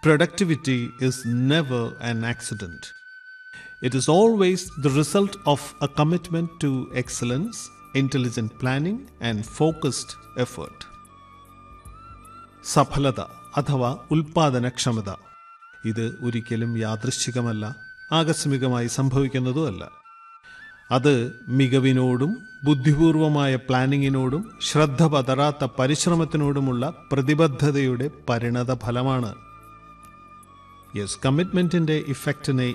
productivity is never an accident. It is always the result of a commitment to excellence, intelligent planning, and focused effort. സഫലത അഥവാ ഉൽപാദനക്ഷമത ഇത് ഒരിക്കലും യാദൃശ്ചികമല്ല ആകസ്മികമായി സംഭവിക്കുന്നതുമല്ല അത് മികവിനോടും ബുദ്ധിപൂർവമായ പ്ലാനിങ്ങിനോടും ശ്രദ്ധ പതറാത്ത പരിശ്രമത്തിനോടുമുള്ള പ്രതിബദ്ധതയുടെ പരിണത ഫലമാണ് യെസ് കമ്മിറ്റ്മെന്റിന്റെ ഇഫക്റ്റിനെ